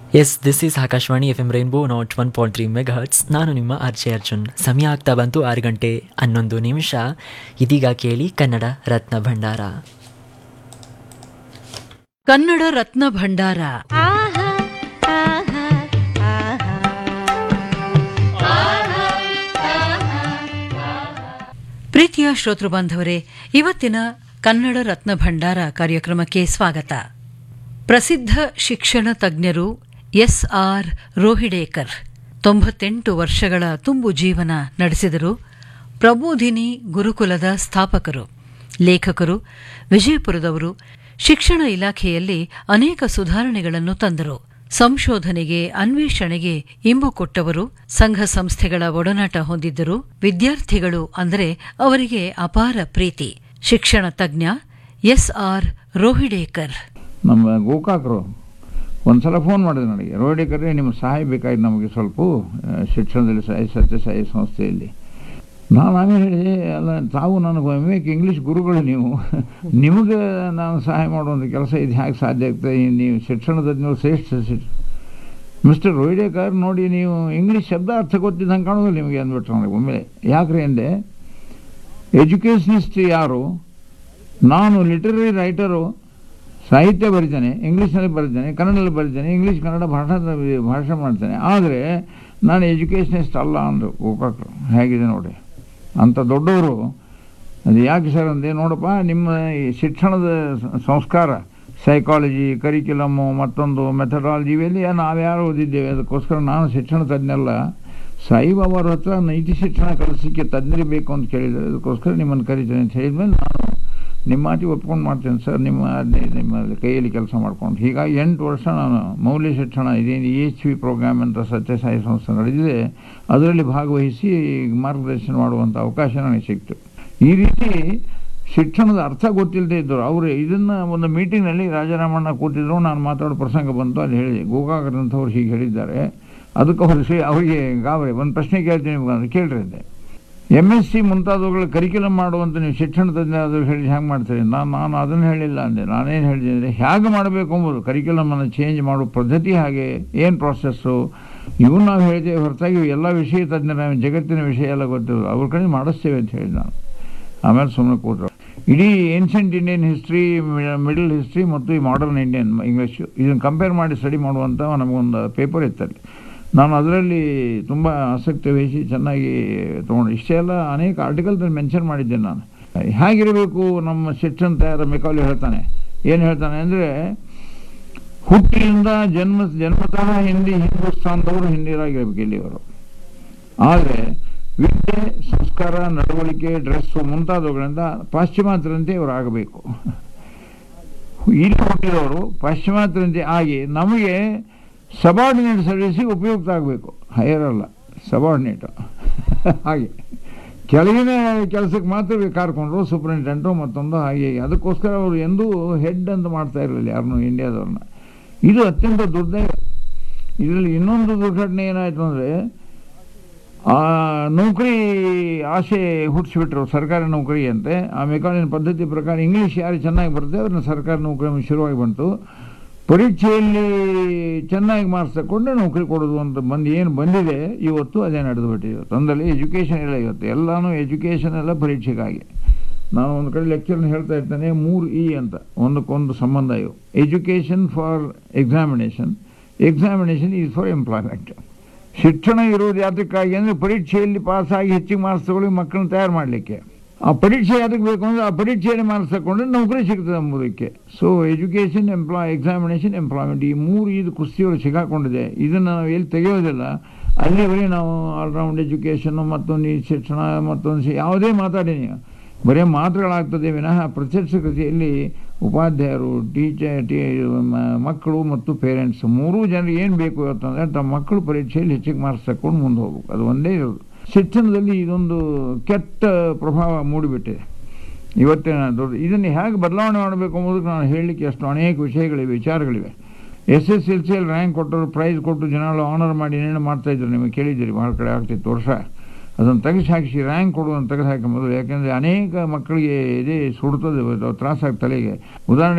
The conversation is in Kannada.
S this is Akashvani F M rainbow ನಾಟ್ ಒನ್ ಪಾಯಿಂಟ್ ತ್ರೀ ಮೆಗಾಹರ್ಟ್ಸ್ ನಾನು ನಿಮ್ಮ ಆರ್ಜೆ ಅರ್ಜುನ್ ಸಮಯ ಆಗ್ತಾ ಬಂತು ಆರು ಗಂಟೆ ಹನ್ನೊಂದು ನಿಮಿಷ ಇದೀಗ ಕೇಳಿ ಕನ್ನಡ ರತ್ನ ಭಂಡಾರ ಕನ್ನಡ ರತ್ನ ಭಂಡಾರ ಪ್ರೀತಿಯ ಶ್ರೋತೃ ಬಾಂಧವರೇ ಇವತ್ತಿನ ಕನ್ನಡ ರತ್ನ ಭಂಡಾರ ಕಾರ್ಯಕ್ರಮಕ್ಕೆ ಸ್ವಾಗತ ಪ್ರಸಿದ್ಧ ಶಿಕ್ಷಣ ತಜ್ಞರು ಎಸ್ ಆರ್ ರೋಹಿಡೇಕರ್ ತೊಂಬತ್ತೆಂಟು ವರ್ಷಗಳ ತುಂಬು ಜೀವನ ನಡೆಸಿದರು ಪ್ರಬೋಧಿನಿ ಗುರುಕುಲದ ಸ್ಥಾಪಕರು ಲೇಖಕರು ವಿಜಯಪುರದವರು ಶಿಕ್ಷಣ ಇಲಾಖೆಯಲ್ಲಿ ಅನೇಕ ಸುಧಾರಣೆಗಳನ್ನು ತಂದರು ಸಂಶೋಧನೆಗೆ ಅನ್ವೇಷಣೆಗೆ ಇಂಬು ಕೊಟ್ಟವರು ಸಂಘ ಸಂಸ್ಥೆಗಳ ಒಡನಾಟ ಹೊಂದಿದ್ದರು ವಿದ್ಯಾರ್ಥಿಗಳು ಅಂದರೆ ಅವರಿಗೆ ಅಪಾರ ಪ್ರೀತಿ ಶಿಕ್ಷಣ ತಜ್ಞ ಎಸ್ ಆರ್ ರೋಹಿಡೇಕರ್ ನಮ್ಮ ಗೋಕಾಕರು ಒಂದ್ಸಲ ಫೋನ್ ಮಾಡಿದ್ರು ನನಗೆ ರೋಡಿಕರೇ ನಿಮ್ಮ ಸಹಾಯ ಬೇಕಾಯ್ತು ನಮಗೆ ಸ್ವಲ್ಪ ಆ, ಶಿಕ್ಷಣದಲ್ಲಿ ಸಾಯಿ ಸತ್ಯಸಾಯಿ ಸಂಸ್ಥೆಯಲ್ಲಿ ನಾನು ಆಮೇಲೆ ಹೇಳಿದೆ ಅಲ್ಲ ತಾವು ನನಗೆ ವಿವೇಕ್ ಇಂಗ್ಲೀಷ್ ಗುರುಗಳು ನೀವು ನಿಮಗೆ ನಾನು ಸಹಾಯ ಮಾಡುವಂಥ ಕೆಲಸ ಇದು ಹೇಗೆ ಸಾಧ್ಯ ಆಗ್ತದೆ ಈ ನೀವು ಶಿಕ್ಷಣದಲ್ಲಿ ಶ್ರೇಷ್ಠ ಶಿಕ್ಷ ಮಿಸ್ಟರ್ ರೋಹಿಡೇಕರ್ ನೋಡಿ ನೀವು ಇಂಗ್ಲೀಷ್ ಶಬ್ದ ಅರ್ಥ ಗೊತ್ತಿದ್ದಂಗೆ ಕಾಣೋದಿಲ್ಲ ನಿಮಗೆ ಅಂದ್ಬಿಟ್ರು ನನಗೆ ಒಮ್ಮೆ ಯಾಕ್ರಿ ಅಂದೆ ಎಜುಕೇಷನಿಸ್ಟ್ ಯಾರು ನಾನು ಲಿಟರರಿ ರೈಟರು ಸಾಹಿತ್ಯ ಬರೀತೇನೆ ಇಂಗ್ಲೀಷ್ನಲ್ಲಿ ಬರೀತೇನೆ ಕನ್ನಡದಲ್ಲಿ ಬರೀತೇನೆ ಇಂಗ್ಲೀಷ್ ಕನ್ನಡ ಭಾಷಾ ಭಾಷೆ ಮಾಡ್ತೇನೆ ಆದರೆ ನಾನು ಎಜುಕೇಷನಿಸ್ಟ್ ಅಲ್ಲ ಅಂದರು ಗೋಕಾಕರು ಹೇಗಿದೆ ನೋಡಿ ಅಂಥ ದೊಡ್ಡವರು ಅದು ಯಾಕೆ ಸರ್ ಅಂದೆ ನೋಡಪ್ಪ ನಿಮ್ಮ ಈ ಶಿಕ್ಷಣದ ಸ- ಸಂಸ್ಕಾರ ಸೈಕಾಲಜಿ ಕರಿಕ್ಯುಲಮ್ಮು ಮತ್ತೊಂದು ಮೆಥಡಾಲಜಿ ಇವೆಲ್ಲಿ ನಾವ್ಯಾರು ಓದಿದ್ದೇವೆ ಅದಕ್ಕೋಸ್ಕರ ನಾನು ಶಿಕ್ಷಣ ತಜ್ಞಲ್ಲ ಸಾಯಿಬಾಬಾ ಅವ್ರ ಹತ್ರ ನೈತಿ ಶಿಕ್ಷಣ ಕಲಿಸಲಿಕ್ಕೆ ತಜ್ಞರು ಬೇಕು ಅಂತ ಕೇಳಿದ್ದಾರೆ ಅದಕ್ಕೋಸ್ಕರ ನಿಮ್ಮನ್ನು ಕರಿತೇನೆ ಅಂತ ಹೇಳಿದ್ಮೇಲೆ ನಾನು ನಿಮ್ಮ ಮಾತಿಗೆ ಒಪ್ಕೊಂಡು ಮಾಡ್ತೇನೆ ಸರ್ ನಿಮ್ಮ ಆಜ್ಞೆ ನಿಮ್ಮ ಕೈಯಲ್ಲಿ ಕೆಲಸ ಮಾಡ್ಕೊಂಡು ಹೀಗಾಗಿ ಎಂಟು ವರ್ಷ ನಾನು ಮೌಲ್ಯ ಶಿಕ್ಷಣ ಇದೇನು ಇ ಎಚ್ ವಿ ಪ್ರೋಗ್ರಾಮ್ ಅಂತ ಸತ್ಯಸಾಯಿ ಸಂಸ್ಥೆ ನಡೆದಿದೆ ಅದರಲ್ಲಿ ಭಾಗವಹಿಸಿ ಮಾರ್ಗದರ್ಶನ ಮಾಡುವಂಥ ಅವಕಾಶ ನನಗೆ ಸಿಕ್ತು ಈ ರೀತಿ ಶಿಕ್ಷಣದ ಅರ್ಥ ಗೊತ್ತಿಲ್ಲದೆ ಇದ್ದರು ಅವರು ಇದನ್ನು ಒಂದು ಮೀಟಿಂಗ್ನಲ್ಲಿ ರಾಜಾರಾಮಣ್ಣ ಕೂತಿದ್ರು ನಾನು ಮಾತಾಡೋ ಪ್ರಸಂಗ ಬಂತು ಅಲ್ಲಿ ಹೇಳಿದೆ ಗೋಕಾಕರಂಥವ್ರು ಹೀಗೆ ಹೇಳಿದ್ದಾರೆ ಅದಕ್ಕೆ ಅವರು ಶ್ರೀ ಅವರಿಗೆ ಗಾಬರಿ ಒಂದು ಪ್ರಶ್ನೆ ಕೇಳ್ತೀನಿ ನಿಮ್ಗೆ ಅಂತ ಕೇಳ್ರಿ ಅಂದೆ ಎಮ್ ಎಸ್ ಸಿ ಮುಂತಾದವುಗಳ ಕರಿಕ್ಯುಲಮ್ ಮಾಡುವಂಥ ನೀವು ಶಿಕ್ಷಣ ತಜ್ಞರಾದ್ರು ಹೇಳಿ ಹೆಂಗೆ ಮಾಡ್ತೀರಿ ನಾನು ನಾನು ಅದನ್ನು ಹೇಳಿಲ್ಲ ಅಂದೆ ನಾನೇನು ಹೇಳಿದೆ ಅಂದರೆ ಹೇಗೆ ಮಾಡಬೇಕು ಎಂಬುದು ಕರಿಕ್ಯುಲಮನ್ನು ಚೇಂಜ್ ಮಾಡೋ ಪದ್ಧತಿ ಹಾಗೆ ಏನು ಪ್ರಾಸೆಸ್ಸು ಇವು ನಾವು ಹೇಳಿದ್ದೇವೆ ಹೊರತಾಗಿ ಎಲ್ಲ ವಿಷಯ ತಜ್ಞರ ಜಗತ್ತಿನ ವಿಷಯ ಎಲ್ಲ ಗೊತ್ತಿರೋದು ಅವ್ರ ಕಡೆ ಮಾಡಿಸ್ತೇವೆ ಅಂತ ಹೇಳಿ ನಾನು ಆಮೇಲೆ ಸುಮ್ಮನೆ ಕೂತರು ಇಡೀ ancient Indian history middle history ಮತ್ತು ಈ ಮಾಡರ್ನ್ ಇಂಡಿಯನ್ ಇಂಗ್ಲೀಷು ಇದನ್ನು ಕಂಪೇರ್ ಮಾಡಿ ಸ್ಟಡಿ ಮಾಡುವಂಥ ನಮಗೊಂದು ಪೇಪರ್ ಇತ್ತಲ್ಲಿ ನಾನು ಅದರಲ್ಲಿ ತುಂಬ ಆಸಕ್ತಿ ವಹಿಸಿ ಚೆನ್ನಾಗಿ ತೊಗೊಂಡು ಇಷ್ಟೇ ಎಲ್ಲ ಅನೇಕ ಆರ್ಟಿಕಲ್ದಲ್ಲಿ ಮೆನ್ಷನ್ ಮಾಡಿದ್ದೆ ನಾನು ಹೇಗಿರಬೇಕು ನಮ್ಮ ಶಿಕ್ಷಣ ತಯಾರ ಮೆಕಾಲಿ ಹೇಳ್ತಾನೆ ಏನು ಹೇಳ್ತಾನೆ ಅಂದರೆ ಹುಟ್ಟಿನಿಂದ ಜನ್ಮ ಜನ್ಮತಃ ಹಿಂದಿ ಹಿಂದೂಸ್ತಾನದವರು ಹಿಂದಿರಾಗಿರ್ಬೇಕು ಇಲ್ಲಿಯವರು ಆದರೆ ವಿದ್ಯೆ ಸಂಸ್ಕಾರ ನಡವಳಿಕೆ ಡ್ರೆಸ್ಸು ಮುಂತಾದವುಗಳಿಂದ ಪಾಶ್ಚಿಮಾತ್ಯರಂತೆ ಇವರು ಆಗಬೇಕು ಇಲ್ಲಿ ಹುಟ್ಟಿದವರು ಪಾಶ್ಚಿಮಾತ್ಯರಂತೆ ಆಗಿ ನಮಗೆ ಸಬಾರ್ಡಿನೇಟ್ ಸರ್ವಿಸಿಗೆ ಉಪಯುಕ್ತ ಆಗಬೇಕು ಹೈಯರ್ ಅಲ್ಲ ಸಬಾರ್ಡಿನೇಟು ಹಾಗೆ ಕೆಳಗಿನ ಕೆಲಸಕ್ಕೆ ಮಾತ್ರ ಕಾರ್ಕೊಂಡ್ರು ಸೂಪರಿಂಟೆಂಟು ಮತ್ತೊಂದು ಹಾಗೆ ಅದಕ್ಕೋಸ್ಕರ ಅವರು ಎಂದೂ ಹೆಡ್ ಅಂತ ಮಾಡ್ತಾ ಇರಲಿಲ್ಲ ಯಾರನ್ನೂ ಇಂಡಿಯಾದವ್ರನ್ನ ಇದು ಅತ್ಯಂತ ದುರ್ದೈವ ಇದರಲ್ಲಿ ಇನ್ನೊಂದು ದುರ್ಘಟನೆ ಏನಾಯಿತು ಅಂದರೆ ಆ ನೌಕರಿ ಆಸೆ ಹುಟ್ಟಿಸ್ಬಿಟ್ರು ಸರ್ಕಾರಿ ನೌಕರಿ ಅಂತೆ ಆ ಮೆಕಾನಿನ ಪದ್ಧತಿ ಪ್ರಕಾರ ಇಂಗ್ಲೀಷ್ ಯಾರು ಚೆನ್ನಾಗಿ ಬರುತ್ತೆ ಅವ್ರನ್ನ ಸರ್ಕಾರಿ ನೌಕರಿ ಶುರುವಾಗಿ ಬಂತು ಪರೀಕ್ಷೆಯಲ್ಲಿ ಚೆನ್ನಾಗಿ ಮಾರ್ಕ್ಸ್ ತಗೊಂಡು ನೌಕರಿ ಕೊಡೋದು ಅಂತ ಬಂದು ಏನು ಬಂದಿದೆ ಇವತ್ತು ಅದೇ ನಡೆದು ಬಿಟ್ಟಿದೆ ತಂದಲ್ಲಿ ಎಜುಕೇಷನ್ ಇಲ್ಲ ಇವತ್ತು ಎಲ್ಲನೂ ಎಜುಕೇಷನ್ ಎಲ್ಲ ಪರೀಕ್ಷೆಗಾಗಿ ನಾನು ಒಂದು ಕಡೆ ಲೆಕ್ಚರ್ನ ಹೇಳ್ತಾ ಇರ್ತೇನೆ ಮೂರು ಇ ಅಂತ ಒಂದಕ್ಕೊಂದು ಸಂಬಂಧ ಇವು education for examination examination is for employment ಶಿಕ್ಷಣ ಇರುವುದು ಯಾತಕ್ಕಾಗಿ ಅಂದರೆ ಪರೀಕ್ಷೆಯಲ್ಲಿ ಪಾಸಾಗಿ ಹೆಚ್ಚಿಗೆ ಮಾರ್ಕ್ಸ್ ತಗೊಳ್ಳಿ ಮಕ್ಕಳನ್ನ ತಯಾರು ಮಾಡಲಿಕ್ಕೆ ಆ ಪರೀಕ್ಷೆ ಯಾತಕ್ಕೆ ಬೇಕು ಅಂದರೆ ಆ ಪರೀಕ್ಷೆಯಲ್ಲಿ ಮಾರ್ಕ್ಸ್ ತಗೊಂಡ್ರೆ ನೌಕರಿ ಸಿಗ್ತದೆ ಎಂಬುದಕ್ಕೆ so education employ examination employment ಈ ಮೂರು ಇದು ಕುಸ್ತಿಯೊಳಗೆ ಸಿಗಾಕೊಂಡಿದೆ ಇದನ್ನು ನಾವು ಎಲ್ಲಿ ತೆಗೆಯೋದಿಲ್ಲ ಅಲ್ಲಿವರೆಗೆ ನಾವು ಆಲ್ರೌಂಡ್ ಎಜುಕೇಷನ್ನು ಮತ್ತೊಂದು ಈ ಶಿಕ್ಷಣ ಮತ್ತೊಂದು ಶಿ- ಯಾವುದೇ ಮಾತಾಡಿ ನೀವು ಬರೀ ಮಾತುಗಳಾಗ್ತದೆ ವಿನಃ ಪ್ರತ್ಯಕ್ಷ ಕೃತಿಯಲ್ಲಿ ಉಪಾಧ್ಯಾಯರು ಟೀಚರ್ ಟೀ ಮ- ಮಕ್ಕಳು ಮತ್ತು ಪೇರೆಂಟ್ಸ್ ಮೂರೂ ಜನರಿಗೆ ಏನು ಬೇಕು ಇವತ್ತಂದರೆ ತಮ್ಮ ಮಕ್ಕಳು ಪರೀಕ್ಷೆಯಲ್ಲಿ ಹೆಚ್ಚಿಗೆ ಮಾರ್ಕ್ಸ್ ತಗೊಂಡು ಮುಂದೆ ಹೋಗ್ಬೇಕು ಅದು ಒಂದೇ ಇರೋದು ಶಿಕ್ಷಣದಲ್ಲಿ ಇದೊಂದು ಕೆಟ್ಟ ಪ್ರಭಾವ ಮೂಡಿಬಿಟ್ಟಿದೆ ಇವತ್ತಿನ ದೊಡ್ಡ ಇದನ್ನು ಹೇಗೆ ಬದಲಾವಣೆ ಮಾಡಬೇಕು ಎಂಬುದಕ್ಕೆ ನಾನು ಹೇಳಲಿಕ್ಕೆ ಅಷ್ಟು ಅನೇಕ ವಿಷಯಗಳಿವೆ ವಿಚಾರಗಳಿವೆ ಎಸ್ ಎಸ್ ಎಲ್ ಸಿಯಲ್ಲಿ ರ್ಯಾಂಕ್ ಕೊಟ್ಟರು ಪ್ರೈಸ್ ಕೊಟ್ಟು ಜನಗಳು ಆನರ್ ಮಾಡಿ ಏನೇನು ಮಾಡ್ತಾಯಿದ್ರು ನಿಮಗೆ ಕೇಳಿದ್ದೀರಿ ಭಾಳ ಕಡೆ ಆಗ್ತಿತ್ತು ವರ್ಷ ಅದನ್ನು ತೆಗೆಸಿ ಹಾಕಿಸಿ ರ್ಯಾಂಕ್ ಕೊಡುವಂತ ತೆಗೆದು ಹಾಕಿ ಮೊದಲು ಯಾಕೆಂದರೆ ಅನೇಕ ಮಕ್ಕಳಿಗೆ ಇದೇ ಸುಡ್ತದೆ ತ್ರಾಸಾಗಿ ತಲೆಗೆ ಉದಾಹರಣೆ